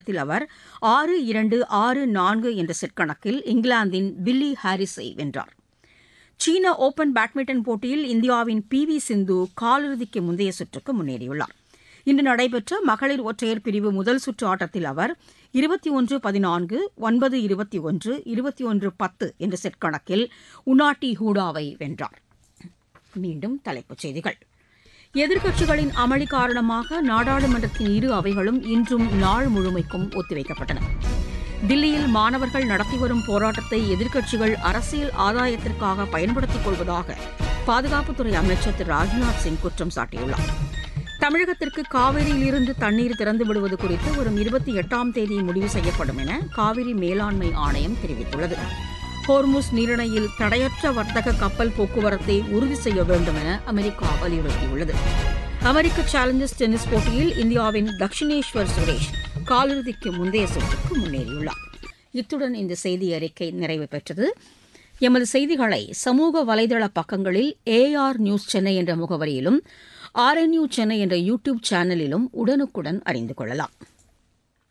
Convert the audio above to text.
ஆட்டத்தில் அவர் ஆறு இரண்டு ஆறு நான்கு என்ற செட் கணக்கில் இங்கிலாந்தின் பில்லி ஹாரிஸை வென்றார் சீன ஓபன் பேட்மிண்டன் போட்டியில் இந்தியாவின் பி வி சிந்து காலிறுதிக்கு முந்தைய சுற்றுக்கு முன்னேறியுள்ளார் இன்று நடைபெற்ற மகளிர் ஒற்றையர் பிரிவு முதல் சுற்று ஆட்டத்தில் அவர் இருபத்தி ஒன்று பதினான்கு ஒன்பது இருபத்தி ஒன்று இருபத்தி ஒன்று பத்து என்ற செட் கணக்கில் உனாட்டி ஹூடாவை வென்றார் மீண்டும் தலைப்புச் செய்திகள் எதிர்க்கட்சிகளின் அமளி காரணமாக நாடாளுமன்றத்தின் இரு அவைகளும் இன்றும் நாள் முழுமைக்கும் ஒத்திவைக்கப்பட்டன தில்லியில் மாணவர்கள் நடத்தி வரும் போராட்டத்தை எதிர்க்கட்சிகள் அரசியல் ஆதாயத்திற்காக பயன்படுத்திக் கொள்வதாக பாதுகாப்புத்துறை அமைச்சர் திரு ராஜ்நாத் சிங் குற்றம் சாட்டியுள்ளார் தமிழகத்திற்கு காவிரியிலிருந்து தண்ணீர் திறந்து விடுவது குறித்து வரும் இருபத்தி எட்டாம் தேதி முடிவு செய்யப்படும் என காவிரி மேலாண்மை ஆணையம் தெரிவித்துள்ளது ஹோர்முஸ் நீரிணையில் தடையற்ற வர்த்தக கப்பல் போக்குவரத்தை உறுதி செய்ய வேண்டும் என அமெரிக்கா வலியுறுத்தியுள்ளது அமெரிக்க சேலஞ்சர்ஸ் டென்னிஸ் போட்டியில் இந்தியாவின் தக்ஷினேஸ்வர் சுரேஷ் காலிறுதிக்கு முந்தைய சுற்றுக்கு முன்னேறியுள்ளார் இத்துடன் இந்த செய்தி அறிக்கை நிறைவு பெற்றது எமது செய்திகளை சமூக வலைதள பக்கங்களில் ஏஆர் நியூஸ் சென்னை என்ற முகவரியிலும் ஆர்என்யூ சென்னை என்ற யூ டியூப் சேனலிலும் உடனுக்குடன் அறிந்து கொள்ளலாம்